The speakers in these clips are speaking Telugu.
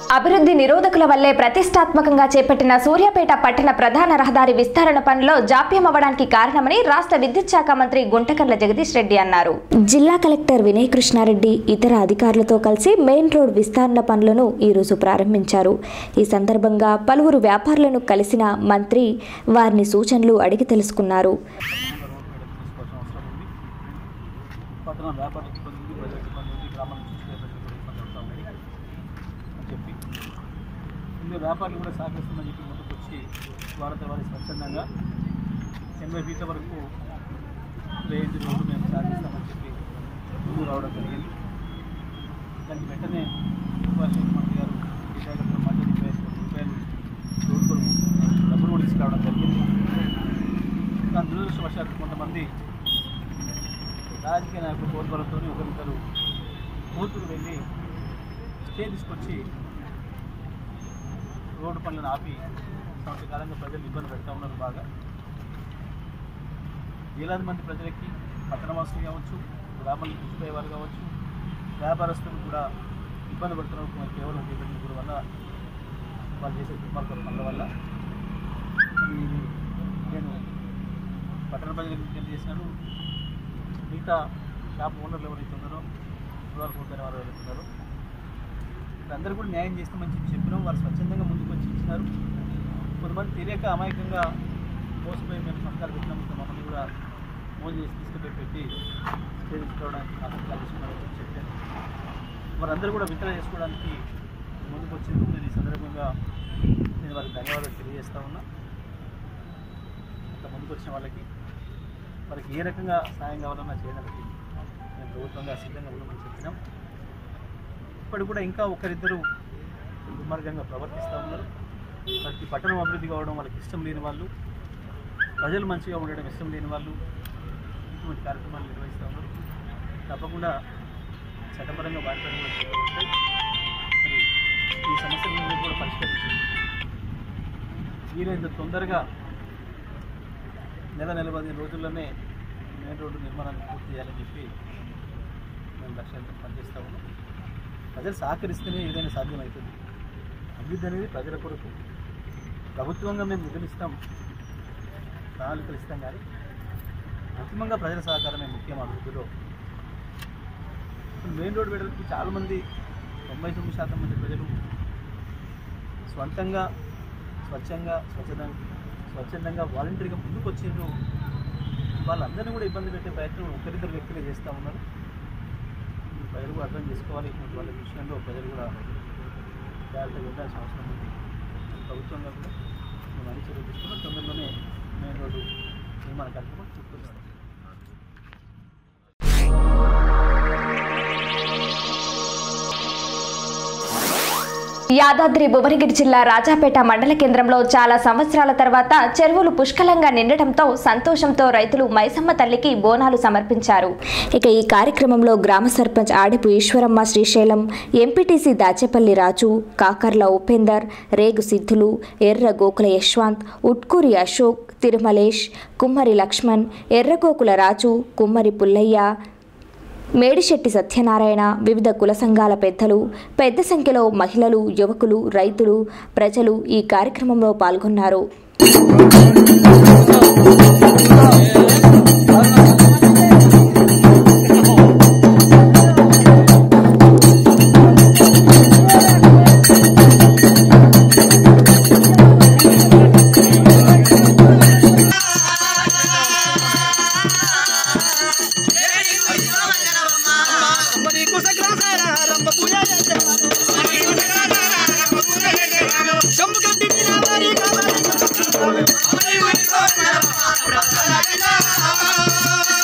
అభివృద్ధి నిరోధకుల వల్లే ప్రతిష్టాత్మకంగా చేపట్టిన సూర్యాపేట పట్టణ ప్రధాన రహదారి విస్తరణ పనిలో జాప్యం అవ్వడానికి కారణమని రాష్ట్ర విద్యుత్ శాఖ మంత్రి గుంటకర్ల జగదీష్ రెడ్డి అన్నారు జిల్లా కలెక్టర్ వినయ్ కృష్ణారెడ్డి ఇతర అధికారులతో కలిసి మెయిన్ రోడ్ విస్తరణ పనులను ఈరోజు ప్రారంభించారు ఈ సందర్భంగా పలువురు వ్యాపారులను కలిసిన మంత్రి వారిని సూచనలు అడిగి తెలుసుకున్నారు తీసుకోవాల్సిన అవసరం ఉంది పట్టణ వ్యాపారులకు ఇబ్బంది ఉంది ప్రజలకు ఇబ్బంది ఉంది గ్రామాల నుంచి వచ్చే ప్రజలకు కూడా ఇబ్బంది అవుతా ఉంది అని చెప్పి ఇందులో వ్యాపారులు కూడా సహకరిస్తుందని చెప్పి ముందుకు వచ్చి వారితో వారి స్వచ్ఛందంగా ఎనభై ఫీట్ల వరకు వేయించి రోడ్డు మేము సాగిస్తామని చెప్పి ముందు రావడం జరిగింది దానికి వెంటనే ఉపరాష్ట్రపతి మంత్రి గారు విశాఖపట్నం మధ్య ముప్పై ఐదు కోట్ల రూపాయలు రోడ్డు కొరకు డబ్బులు కూడా తీసుకురావడం జరిగింది దాని దురదృష్టవశాత్తు కొంతమంది రాజకీయ నాయకులు కోల్బలంతో ఒకరిద్దరు కోర్టుకు వెళ్ళి స్టే తీసుకొచ్చి రోడ్డు పనులను ఆపి సంవత్సర కాలంగా ప్రజలు ఇబ్బంది పెడతా ఉన్నారు బాగా వేలాది మంది ప్రజలకి పట్టణవాసులు కావచ్చు గ్రామాల నుంచి వచ్చిపోయేవారు కావచ్చు వ్యాపారస్తులు కూడా ఇబ్బంది పడుతున్నారు మరి కేవలం చేపట్టిన కూడా వల్ల వాళ్ళు చేసే దుర్మార్గ పనుల వల్ల మరి ఇది నేను పట్టణ ప్రజలకు తెలియజేసినాను మిగతా షాప్ ఓనర్లు ఎవరైతే ఉన్నారో గృహాలు కోరుకునే వారు ఎవరైతే ఉన్నారో అందరూ కూడా న్యాయం చేస్తామని చెప్పి చెప్పినాం వారు స్వచ్ఛందంగా ముందుకు వచ్చి ఇచ్చినారు కొంతమంది తెలియక అమాయకంగా మోసపోయి మేము సంతకాలు పెట్టినాం ఇంకా మమ్మల్ని కూడా మోసం చేసి తీసుకుపోయి పెట్టి స్టే తీసుకోవడానికి సంతకాలు తీసుకున్నారని చెప్పి చెప్పాను వారందరూ కూడా విత్డ్రా చేసుకోవడానికి ముందుకు వచ్చింది నేను ఈ సందర్భంగా నేను వారికి ధన్యవాదాలు తెలియజేస్తా ఉన్నా అంత ముందుకు వచ్చిన వాళ్ళకి వారికి ఏ రకంగా సాయం కావాలన్నా చేయడానికి మేము ప్రభుత్వంగా సిద్ధంగా ఉన్నామని చెప్పినాం ఇప్పటికి కూడా ఇంకా ఒకరిద్దరు దుర్మార్గంగా ప్రవర్తిస్తూ ఉన్నారు ప్రతి పట్టణం అభివృద్ధి కావడం వాళ్ళకి ఇష్టం లేని వాళ్ళు ప్రజలు మంచిగా ఉండడం ఇష్టం లేని వాళ్ళు ఇటువంటి కార్యక్రమాలు నిర్వహిస్తూ ఉన్నారు తప్పకుండా చట్టపరంగా వారిపైన కూడా చర్యలు ఉంటాయి మరి ఈ సమస్యలను కూడా పరిష్కరించి వీలైనంత తొందరగా నెల నెల పదిహేను రోజుల్లోనే మెయిన్ రోడ్డు నిర్మాణాన్ని పూర్తి చేయాలని చెప్పి మేము లక్ష్యంతో పనిచేస్తూ ఉన్నాం ప్రజలు సహకరిస్తేనే ఏదైనా సాధ్యమవుతుంది అభివృద్ధి అనేది ప్రజల కొరకు ప్రభుత్వంగా మేము నిధులు ఇస్తాం ప్రణాళికలు ఇస్తాం కానీ అంతిమంగా ప్రజల సహకారమే ముఖ్యం అభివృద్ధిలో ఇప్పుడు మెయిన్ రోడ్ వెడల్పు చాలామంది తొంభై తొమ్మిది శాతం మంది ప్రజలు స్వంతంగా స్వచ్ఛంగా స్వచ్ఛంగా స్వచ్ఛందంగా వాలంటరీగా ముందుకు వచ్చిండ్రు వాళ్ళందరినీ కూడా ఇబ్బంది పెట్టే ప్రయత్నం ఒకరిద్దరు వ్యక్తులే చేస్తూ ఉన్నారు ఈ ప్రజలు కూడా అర్థం చేసుకోవాలి ఇటువంటి వాళ్ళ విషయంలో ప్రజలు కూడా జాగ్రత్తగా ఉండాల్సిన అవసరం ఉంది ప్రభుత్వంగా కూడా మేము అన్ని చర్యలు తీసుకున్నాం తొందరలోనే మెయిన్ రోడ్డు నిర్మాణ కార్యక్రమం పూర్తి యాదాద్రి భువనగిరి జిల్లా రాజాపేట మండల కేంద్రంలో చాలా సంవత్సరాల తర్వాత చెరువులు పుష్కలంగా నిండటంతో సంతోషంతో రైతులు మైసమ్మ తల్లికి బోనాలు సమర్పించారు ఇక ఈ కార్యక్రమంలో గ్రామ సర్పంచ్ ఆడిపు ఈశ్వరమ్మ శ్రీశైలం ఎంపీటీసీ దాచేపల్లి రాజు కాకర్ల ఉపేందర్ రేగు సిద్ధులు ఎర్ర గోకుల యశ్వంత్ ఉట్కూరి అశోక్ తిరుమలేష్ కుమ్మరి లక్ష్మణ్ ఎర్రగోకుల రాజు కుమ్మరి పుల్లయ్య మేడిశెట్టి సత్యనారాయణ వివిధ కుల సంఘాల పెద్దలు పెద్ద సంఖ్యలో మహిళలు యువకులు రైతులు ప్రజలు ఈ కార్యక్రమంలో పాల్గొన్నారు శంభు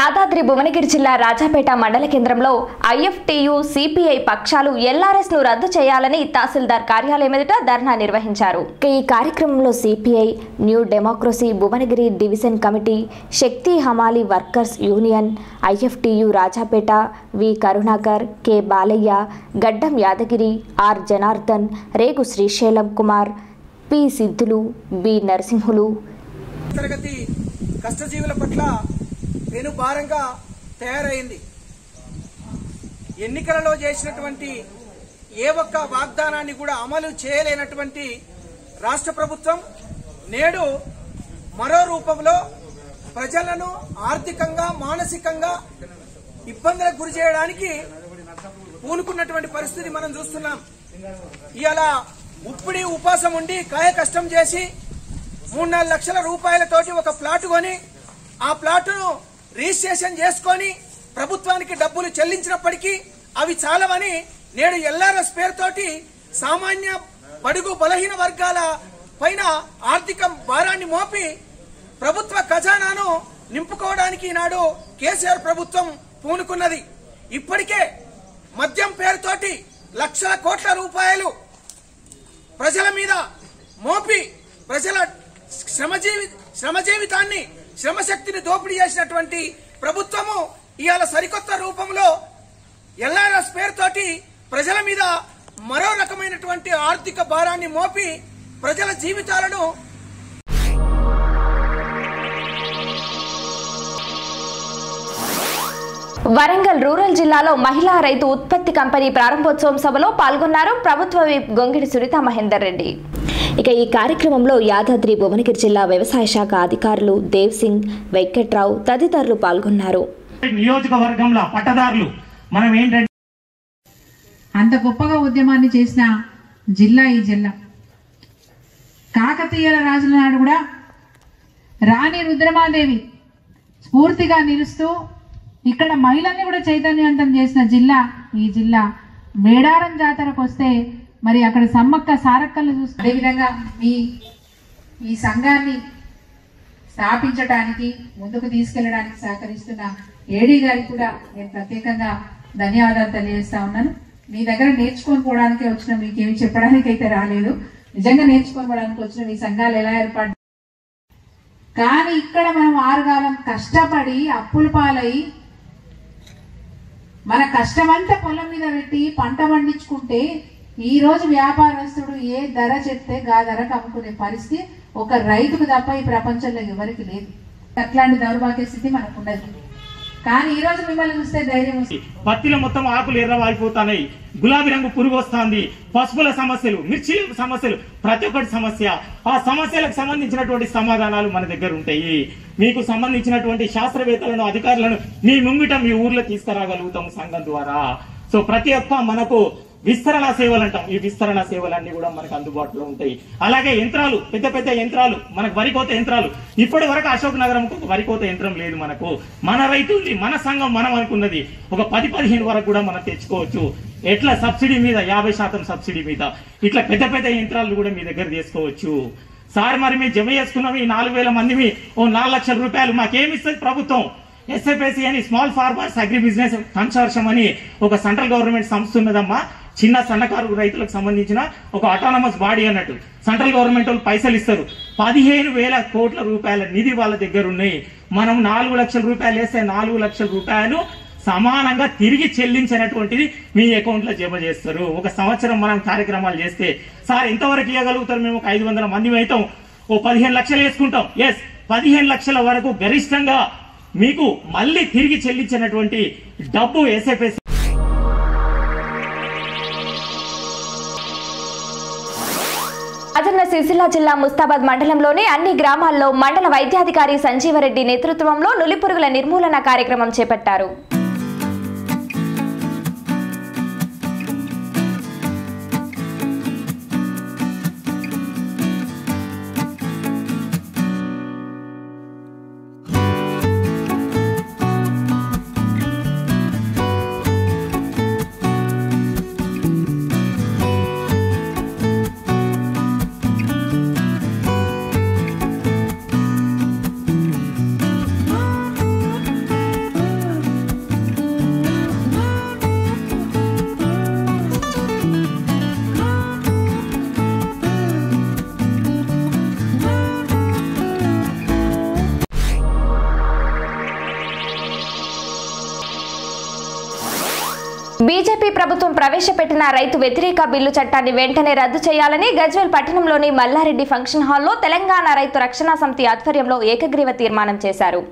యాదాద్రి భువనగిరి జిల్లా రాజాపేట మండల కేంద్రంలో ఐఎఫ్టియు సిపిఐ పక్షాలు ఎల్ఆర్ఎస్ ను రద్దు చేయాలని తహసీల్దార్ కార్యాలయం ఎదుట ధర్నా నిర్వహించారు ఇక ఈ కార్యక్రమంలో CPI new democracy Bhuvanagiri division committee శక్తి Hamali workers union IFTU Rajapet V Karunakar K Balayya Gaddam Yadagiri R Janardhan Regu Srisailam Kumar P Siddhulu B Narasimhulu తరగతి కష్టజీవుల పట్ల పెను భారంగా తయారైంది ఎన్నికలలో చేసినటువంటి ఏ ఒక్క వాగ్దానాన్ని కూడా అమలు చేయలేనటువంటి రాష్ట్ర ప్రభుత్వం నేడు మరో రూపంలో ప్రజలను ఆర్థికంగా మానసికంగా ఇబ్బందులకు గురి చేయడానికి పూనుకున్నటువంటి పరిస్థితి మనం చూస్తున్నాం ఇవాళ ఉప్పిడి ఉపాసం ఉండి కాయ కష్టం చేసి మూడు నాలుగు లక్షల రూపాయలతోటి ఒక ప్లాట్ కొని ఆ ప్లాటును రిజిస్ట్రేషన్ చేసుకొని ప్రభుత్వానికి డబ్బులు చెల్లించినప్పటికీ అవి చాలవని నేడు ఎల్ఆర్ఎస్ పేరుతోటి సామాన్య బడుగు బలహీన వర్గాల పైన ఆర్థిక భారాన్ని మోపి ప్రభుత్వ ఖజానాను నింపుకోవడానికి ఈనాడు కేసీఆర్ ప్రభుత్వం పూనుకున్నది ఇప్పటికే మద్యం పేరుతోటి లక్షల కోట్ల రూపాయలు ప్రజల మీద మోపి ప్రజల శ్రమజీవి శ్రమ జీవితాన్ని శ్రమశక్తిని దోపిడీ చేసినటువంటి ప్రభుత్వము ఇవాళ సరికొత్త రూపంలో ఎల్ఆర్ఎస్ పేరుతోటి ప్రజల మీద మరో రకమైనటువంటి ఆర్థిక భారాన్ని మోపి ప్రజల జీవితాలను వరంగల్ రూరల్ జిల్లాలో మహిళా రైతు ఉత్పత్తి కంపెనీ ప్రారంభోత్సవం సభలో పాల్గొన్నారు ప్రభుత్వ విప్ గొంగిడి సునీత మహేందర్ రెడ్డి ఇక ఈ కార్యక్రమంలో యాదాద్రి భువనగిరి జిల్లా వ్యవసాయ శాఖ అధికారులు దేవ్ సింగ్ వెంకట్రావు తదితరులు పాల్గొన్నారు నియోజకవర్గంలో పట్టదారులు మనం ఏంటంటే అంత గొప్పగా ఉద్యమాన్ని చేసిన జిల్లా ఈ జిల్లా కాకతీయుల రాజుల నాడు కూడా రాణి రుద్రమాదేవి స్ఫూర్తిగా నిలుస్తూ ఇక్కడ మహిళల్ని కూడా చైతన్యవంతం చేసిన జిల్లా ఈ జిల్లా మేడారం జాతరకు వస్తే మరి అక్కడ సమ్మక్క సారక్కలు చూస్తే అదేవిధంగా మీ ఈ సంఘాన్ని స్థాపించడానికి ముందుకు తీసుకెళ్ళడానికి సహకరిస్తున్న ఏడీ గారికి కూడా నేను ప్రత్యేకంగా ధన్యవాదాలు తెలియజేస్తా ఉన్నాను మీ దగ్గర నేర్చుకొని పోవడానికి వచ్చిన మీకేమి చెప్పడానికి అయితే రాలేదు నిజంగా నేర్చుకొని పోవడానికి వచ్చిన మీ సంఘాలు ఎలా ఏర్పాటు కానీ ఇక్కడ మనం ఆరుగాలం కష్టపడి అప్పుల పాలై మన కష్టమంతా పొలం మీద పెట్టి పంట పండించుకుంటే ఈ రోజు వ్యాపారస్తుడు ఏ ధర చెప్తే గా ధరకు అమ్ముకునే పరిస్థితి ఒక రైతుకు తప్ప ఈ ప్రపంచంలో ఎవరికి లేదు అట్లాంటి దౌర్భాగ్య స్థితి మనకు ఉండదు కానీ ఈ రోజు మిమ్మల్ని చూస్తే ధైర్యం వస్తుంది పత్తిలో మొత్తం ఆకులు ఎర్రవారిపోతున్నాయి గులాబీ రంగు పురుగు వస్తుంది పసుపుల సమస్యలు మిర్చి సమస్యలు ప్రతి ఒక్కటి సమస్య ఆ సమస్యలకు సంబంధించినటువంటి సమాధానాలు మన దగ్గర ఉంటాయి మీకు సంబంధించినటువంటి శాస్త్రవేత్తలను అధికారులను మీ ముంగిట మీ ఊర్లో తీసుకురాగలుగుతాం సంఘం ద్వారా సో ప్రతి ఒక్క మనకు విస్తరణ సేవలు అంటాం ఈ విస్తరణ సేవలన్నీ కూడా మనకు అందుబాటులో ఉంటాయి అలాగే యంత్రాలు పెద్ద పెద్ద యంత్రాలు మనకు వరి కోత యంత్రాలు ఇప్పటి వరకు అశోక్ నగరం వరి కోత యంత్రం లేదు మనకు మన రైతుల్ని మన సంఘం మనం అనుకున్నది ఒక పది పదిహేను వరకు కూడా మనం తెచ్చుకోవచ్చు ఎట్లా సబ్సిడీ మీద యాభై శాతం సబ్సిడీ మీద ఇట్లా పెద్ద పెద్ద యంత్రాలు కూడా మీ దగ్గర తీసుకోవచ్చు సార్ మరి మేము జమ చేసుకున్నాం ఈ నాలుగు వేల మంది మీ ఓ నాలుగు లక్షల రూపాయలు మాకేమిస్తుంది ప్రభుత్వం ఎస్ఎఫ్ఎసి అని small farmers agri business consortium అని ఒక సెంట్రల్ గవర్నమెంట్ సంస్థ ఉన్నదమ్మా చిన్న సన్నకారు రైతులకు సంబంధించిన ఒక అటానమస్ బాడీ అన్నట్టు సెంట్రల్ గవర్నమెంట్ వాళ్ళు పైసలు ఇస్తారు పదిహేను వేల కోట్ల రూపాయల నిధి వాళ్ళ దగ్గర ఉన్నాయి మనం నాలుగు లక్షల రూపాయలు వేస్తే నాలుగు లక్షల రూపాయలు సమానంగా తిరిగి చెల్లించినటువంటిది మీ అకౌంట్ లో జమ చేస్తారు ఒక సంవత్సరం మనం కార్యక్రమాలు చేస్తే సార్ ఎంతవరకు ఇవ్వగలుగుతారు మేము ఒక ఐదు వందల మంది అవుతాం ఓ పదిహేను లక్షలు వేసుకుంటాం ఎస్ పదిహేను లక్షల వరకు గరిష్టంగా మీకు మళ్ళీ తిరిగి చెల్లించినటువంటి డబ్బు ఎస్ఎఫ్ఎస్ రాజన్న సిరిసిల్ల జిల్లా ముస్తాబాద్ మండలంలోని అన్ని గ్రామాల్లో మండల వైద్యాధికారి సంజీవరెడ్డి నేతృత్వంలో నులిపురుగుల నిర్మూలన కార్యక్రమం చేపట్టారు బీజేపీ ప్రభుత్వం ప్రవేశపెట్టిన రైతు వ్యతిరేక బిల్లు చట్టాన్ని వెంటనే రద్దు చేయాలని గజ్వేల్ పట్టణంలోని మల్లారెడ్డి ఫంక్షన్ హాల్లో తెలంగాణ రైతు రక్షణ సమితి ఆధ్వర్యంలో ఏకగ్రీవ తీర్మానం చేశారు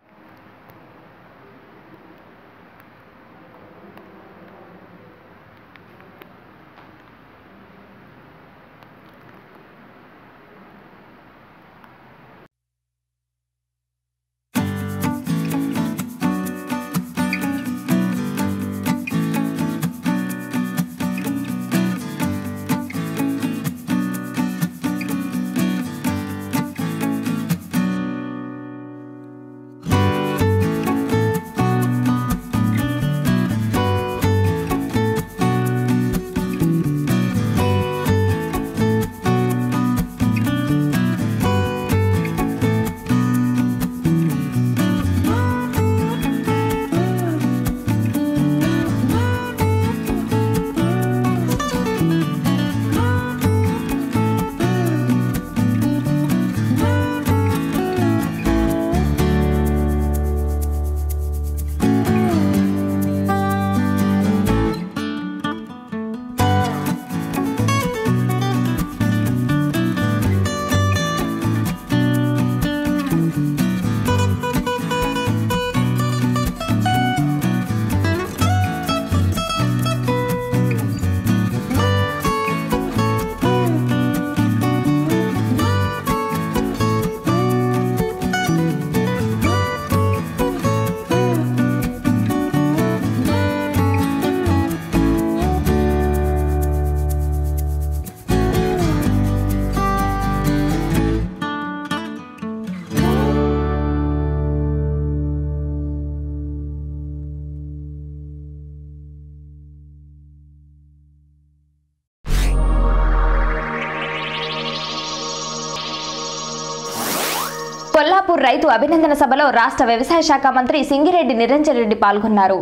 కొల్లాపూర్ రైతు అభినందన సభలో రాష్ట్ర వ్యవసాయ శాఖ మంత్రి సింగిరెడ్డి నిరంజన్ రెడ్డి పాల్గొన్నారు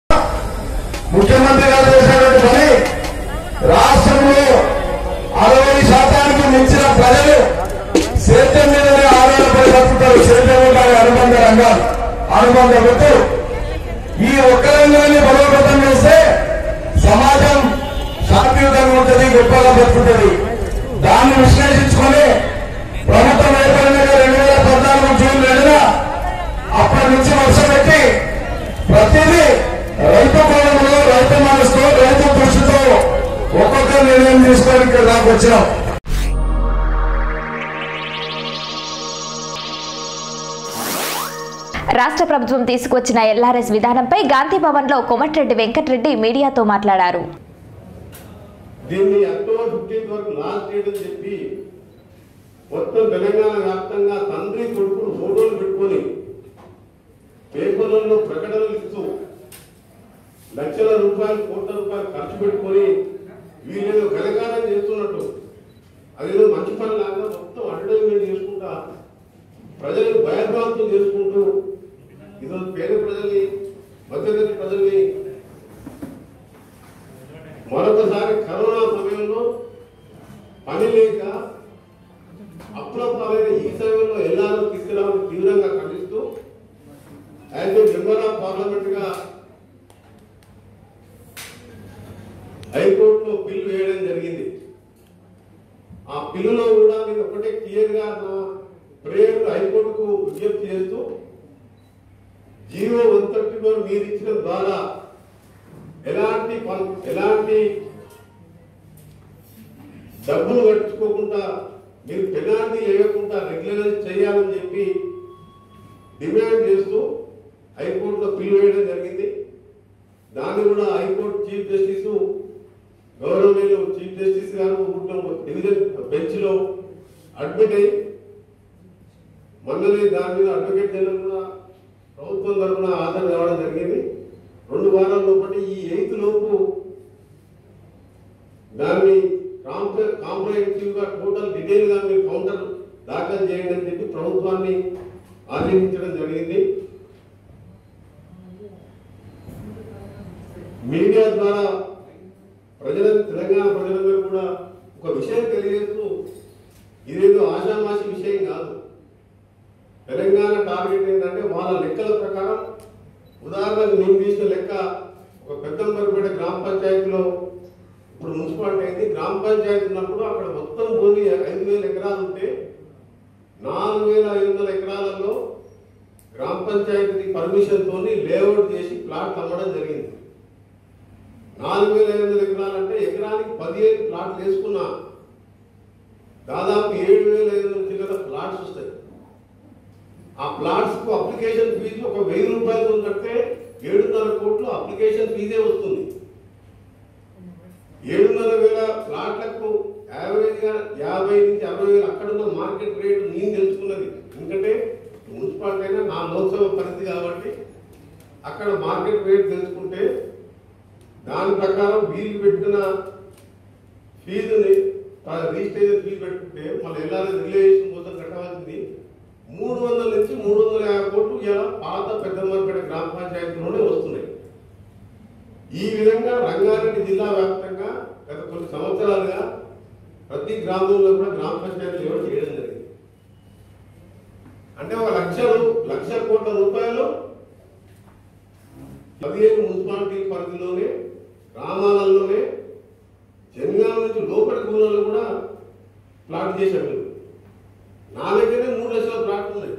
ముఖ్యమంత్రి గారు చేసినటువంటి పని రాష్ట్రంలో అరవై శాతానికి మించిన ప్రజలు సేద్యం మీదనే ఆధారపడి బతుకుతారు సేద్యం ఉంటాయి అనుబంధ రంగాలు అనుబంధ వృత్తులు ఈ ఒక్క రంగాన్ని బలోపేతం చేస్తే సమాజం శాంతియుతంగా ఉంటుంది గొప్పగా బతుకుతుంది దాన్ని విశ్లేషించుకొని ప్రభుత్వం ఏర్పడినాక రెండు వేల పద్నాలుగు జూన్ రెండున అప్పటి నుంచి వర్షం పెట్టి ప్రతిదీ రైతు కోణంలో రైతు మనసుతో రైతు కృషితో ఒక్కొక్క నిర్ణయం తీసుకొని ఇక్కడ దాకా వచ్చినాం రాష్ట్ర ప్రభుత్వం తీసుకొచ్చిన ఎల్ఆర్ఎస్ విధానంపై గాంధీ భవన్లో కోమటిరెడ్డి వెంకటరెడ్డి మీడియాతో మాట్లాడారు దీన్ని అక్టోబర్ ఫిఫ్టీన్త్ వరకు లాస్ట్ డేట్ అని చెప్పి మొత్తం తెలంగాణ వ్యాప్తంగా తండ్రి కొడుకులు ఫోటోలు పెట్టుకొని పేపర్లలో ప్రకటనలు ఇస్తూ లక్షల రూపాయలు కోట్ల రూపాయలు ఖర్చు పెట్టుకొని వీళ్ళేదో కలకాలం చేస్తున్నట్టు అదేదో మంచి పని లాగా మొత్తం అడ్వర్టైజ్మెంట్ చేసుకుంటా ప్రజలకు భయభ్రాంతులు చేసుకుంటూ ఈరోజు పేద ప్రజల్ని మధ్యతరగతి ప్రజల్ని మరొకసారి కరోనా సమయంలో పని లేక అప్రపాలైన ఈ సమయంలో ఎల్లారో తీసుకురావాలని తీవ్రంగా ఖండిస్తూ as a member of parliament గా హైకోర్టులో బిల్ వేయడం జరిగింది ఆ బిల్లులో కూడా నేను ఒకటే క్లియర్ గా నా ప్రేయర్ హైకోర్టుకు విజ్ఞప్తి చేస్తూ జీవో వన్ థర్టీ మీరు ఇచ్చిన ద్వారా ఎలాంటి పన్- ఎలాంటి డబ్బులు కట్టుకోకుండా మీరు పెనాల్టీ వేయకుండా రెగ్యులరైజ్ చేయాలని చెప్పి డిమాండ్ చేస్తూ హైకోర్టులో పిల్ వేయడం జరిగింది దాన్ని కూడా హైకోర్టు చీఫ్ జస్టిస్ గౌరవనీయులు చీఫ్ జస్టిస్ గారు ఊటం డివిజన్ బెంచ్ లో అడ్మిట్ అయి మొన్ననే దాని మీద అడ్వకేట్ జనరల్ కూడా ప్రభుత్వం తరఫున ఆధార్ కావడం జరిగింది రెండు వారాల లోపల ఈ ఎయిత్ లోపు దాన్ని కాంప్రహెన్సివ్ గా టోటల్ డీటెయిల్ గా మీరు కౌంటర్ దాఖలు చేయండి అని చెప్పి ప్రభుత్వాన్ని ఆదేశించడం జరిగింది మీడియా ద్వారా ప్రజలకు తెలంగాణ ప్రజలందరూ కూడా ఒక విషయం తెలియజేస్తూ ఇదేదో ఆషామాషి విషయం కాదు తెలంగాణ టార్గెట్ ఏంటంటే వాళ్ళ లెక్కల ప్రకారం ఉదాహరణకు నేను తీసిన లెక్క ఒక ఒక పెద్దంబరిపేట గ్రామ పంచాయతీలో ఇప్పుడు మున్సిపాలిటీ అయింది గ్రామ పంచాయతీ ఉన్నప్పుడు అక్కడ మొత్తం భూమి ఐదు వేల ఎకరాలు ఉంటే నాలుగు వేల ఐదు వందల ఎకరాలలో గ్రామ పంచాయతీ పర్మిషన్ తోని లేఅవుట్ చేసి ప్లాట్ అమ్మడం జరిగింది నాలుగు వేల ఐదు వందల ఎకరాలు అంటే ఎకరానికి పదిహేను ప్లాట్లు వేసుకున్నా దాదాపు ఏడు వేల ఐదు వందల చిల్లర ప్లాట్స్ వస్తాయి ఆ ప్లాట్స్ కు అప్లికేషన్ ఫీజు ఒక వెయ్యి రూపాయలు కడితే ఏడున్నర కోట్లు అప్లికేషన్ ఫీజే వస్తుంది ఏడున్నర వేల ప్లాట్లకు యావరేజ్ గా యాభై నుంచి అరవై వేలు అక్కడున్న మార్కెట్ రేటు నేను తెలుసుకున్నది ఎందుకంటే మున్సిపాలిటీ అయినా నా లోక్సభ పరిధి కాబట్టి అక్కడ మార్కెట్ రేట్ తెలుసుకుంటే దాని ప్రకారం వీలు పెట్టిన ఫీజుని రిజిస్ట్రేషన్ ఫీజు పెట్టుకుంటే మళ్ళీ ఎల్ఆర్ఎస్ రిలేషన్ కోసం కట్టవలసింది మూడు వందల నుంచి మూడు వందల యాభై కోట్లు ఇలా పాత పెద్దమ్మపేట గ్రామ పంచాయతీలోనే వస్తున్నాయి ఈ విధంగా రంగారెడ్డి జిల్లా వ్యాప్తంగా గత కొన్ని సంవత్సరాలుగా ప్రతి గ్రామంలో కూడా గ్రామ పంచాయతీ ఎవరు చేయడం జరిగింది అంటే ఒక లక్ష రూ- లక్ష కోట్ల రూపాయలు పదిహేను మున్సిపాలిటీ పరిధిలోనే గ్రామాలలోనే జనగాం నుంచి లోపలి ఊళ్ళలో కూడా ప్లాట్ చేశారు మీరు నా దగ్గరే మూడు లక్షల ప్లాట్లు ఉన్నాయి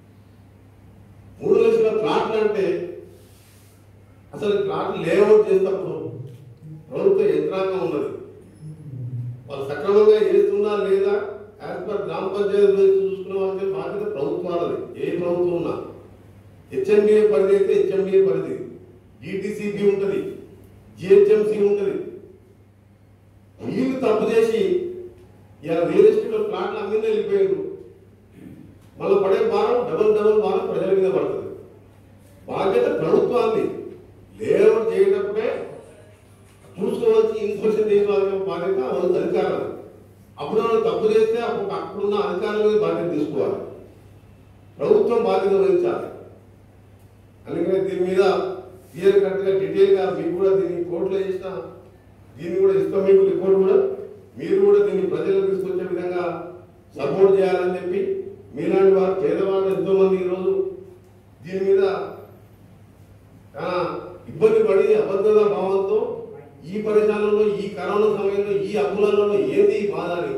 మూడు లక్షల ప్లాట్లు అంటే అసలు ప్లాట్లు లేఅవుట్ చేసినప్పుడు ప్రభుత్వ యంత్రాంగం ఉన్నది వాళ్ళు సక్రమంగా చేస్తున్నా లేదా యాజ్ పర్ గ్రామ పంచాయతీ గురించి చూసుకునే వాళ్ళకి బాధ్యత ప్రభుత్వాలది ఏ ప్రభుత్వం ఉన్నా హెచ్ఎండిఏ పరిధి అయితే హెచ్ఎండిఏ పరిధి డిటిసిబి ఉంటుంది జిహెచ్ఎంసి ఉంటుంది వీళ్ళు తప్పు చేసి ఇలా రియల్ ఎస్టేట్ ప్లాట్లు అమ్మిందే వెళ్ళిపోయారు మళ్ళీ పడే భారం డబల్ డబల్ భారం ప్రజల మీద పడుతుంది బాధ్యత ప్రభుత్వాన్ని లేఅవుట్ చేయటప్పుడే చూసుకోవాల్సి ఇన్స్పెక్షన్ చేసుకోవాల్సిన బాధ్యత వాళ్ళ అధికారులు అప్పుడు వాళ్ళు తప్పు చేస్తే అప్పుడు అక్కడున్న అధికారుల మీద బాధ్యత తీసుకోవాలి ప్రభుత్వం బాధ్యత వహించాలి అందుకనే దీని మీద క్లియర్ కట్గా డీటెయిల్ గా మీకు కూడా దీన్ని కోర్టులో చేసిన దీన్ని కూడా ఇస్తాం మీకు రిపోర్ట్ కూడా మీరు కూడా దీన్ని ప్రజలకు తీసుకొచ్చే విధంగా సపోర్ట్ చేయాలని చెప్పి మీలాంటి వారు పేదవాళ్ళు ఎంతో మంది ఈరోజు దీని మీద చాలా ఇబ్బంది పడి అబద్ధత భావంతో ఈ పరిసరాలలో ఈ కరోనా సమయంలో ఈ అప్పులలో ఏది ఈ బాధ అని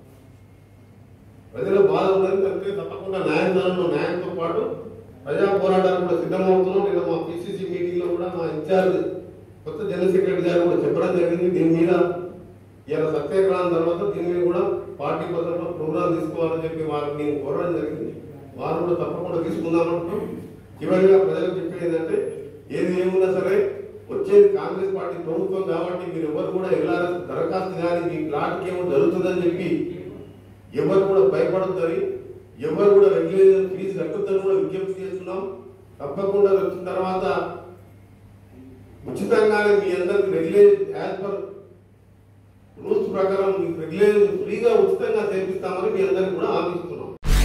ప్రజల బాధ ఉన్నది కనుక తప్పకుండా న్యాయస్థానంలో న్యాయంతో పాటు ప్రజా పోరాటాలు కూడా సిద్ధమవుతున్నాం నేను మా పిసిసి మీటింగ్ లో కూడా మా ఇన్ఛార్జ్ కొత్త జనరల్ సెక్రటరీ గారు కూడా చెప్పడం జరిగింది దీని మీద ఇలా సత్యాగ్రహం తర్వాత దీని మీద కూడా పార్టీ పద్ధతిలో ప్రోగ్రాం తీసుకోవాలని చెప్పి వారికి నేను కోరడం జరిగింది వారు కూడా తప్పకుండా తీసుకుందామంటున్నాం చివరిగా ప్రజలకు చెప్పేది ఏంటంటే ఏది ఏమున్నా సరే వచ్చేది కాంగ్రెస్ పార్టీ ప్రభుత్వం కాబట్టి మీరు ఎవరు కూడా ఎల్ఆర్ఎస్ దరఖాస్తు కానీ మీ ప్లాట్కి ఏమో జరుగుతుందని చెప్పి ఎవరు కూడా భయపడొద్దని ఎవరు కూడా రెగ్యులేషన్ ఫీజు కట్టొద్దని కూడా విజ్ఞప్తి చేస్తున్నాం తప్పకుండా వచ్చిన తర్వాత ఉచితంగానే మీ అందరికి రెగ్యులేషన్ యాజ్ పర్ రూల్స్ ప్రకారం మీకు రెగ్యులేషన్ ఫ్రీగా ఉచితంగా చేపిస్తామని మీ అందరికి కూడా ఆశిస్తున్నాం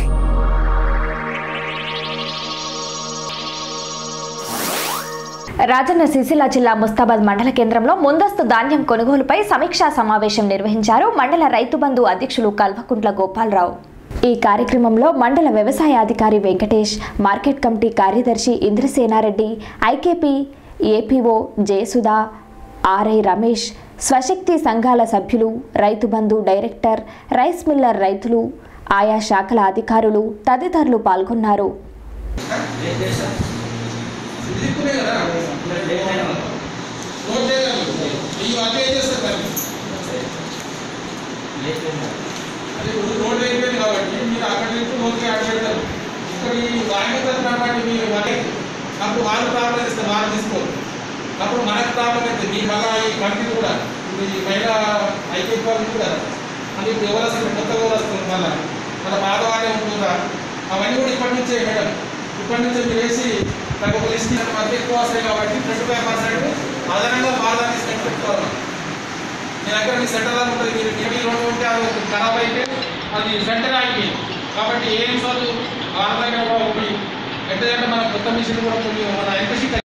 రాజన్న సిరిసిల్ల జిల్లా ముస్తాబాద్ మండల కేంద్రంలో ముందస్తు ధాన్యం కొనుగోలుపై సమీక్షా సమావేశం నిర్వహించారు మండల రైతు బంధు అధ్యక్షులు కల్వకుంట్ల గోపాలరావు ఈ కార్యక్రమంలో మండల వ్యవసాయ అధికారి వెంకటేష్ మార్కెట్ కమిటీ కార్యదర్శి Indrasena Reddy IKP APO Jayasudha RI Ramesh స్వశక్తి సంఘాల సభ్యులు రైతు బంధు డైరెక్టర్ రైస్ మిల్లర్ రైతులు ఆయా శాఖల అధికారులు తదితరులు పాల్గొన్నారు దిక్కునే కదా నోట్ చేయగలరు ఈ అదే చేస్తారు మరి అది ఇప్పుడు రోడ్ అయిపోయింది కాబట్టి మీరు అక్కడ నుంచి నోట్కి యాడ్ పెడతారు ఇక్కడ ఈ వాయిదాలు కాబట్టి మీరు మరి అప్పుడు వాళ్ళు ప్రాబ్లం ఇస్తే వాళ్ళు తీసుకోరు అప్పుడు మనకు ప్రాబ్లం అయితే మీ మళ్ళా ఈ కంపెనీ కూడా ఇప్పుడు ఈ మహిళా ఐక్య వాళ్ళు కూడా అది ఇప్పుడు ఎవరు వస్తుంది కొత్త ఎవరు వస్తుంది మళ్ళా మన పాత వాళ్ళే ఉంటుందా అవన్నీ కూడా ఇప్పటి నుంచే మేడం ఇప్పటి నుంచే మీరు వేసి నాకు ఒక లిస్ట్ మధ్య ఎక్కువ వస్తాయి కాబట్టి ట్వంటీ ఫైవ్ పర్సెంట్ అదనంగా బాధాన్ని సెట్ పెట్టుకోవాలి మీ దగ్గర మీ సెంటర్ అని ఉంటుంది మీరు టీవీ రోడ్డు ఉంటే అది ఖరాబ్ అయితే అది సెంటర్ ఆగిపోయింది కాబట్టి ఏ నిమిషాలు ఆరు దగ్గర కూడా ఒకటి ఎట్లా మన కొత్త మిషన్ కూడా కొన్ని మన ఎంత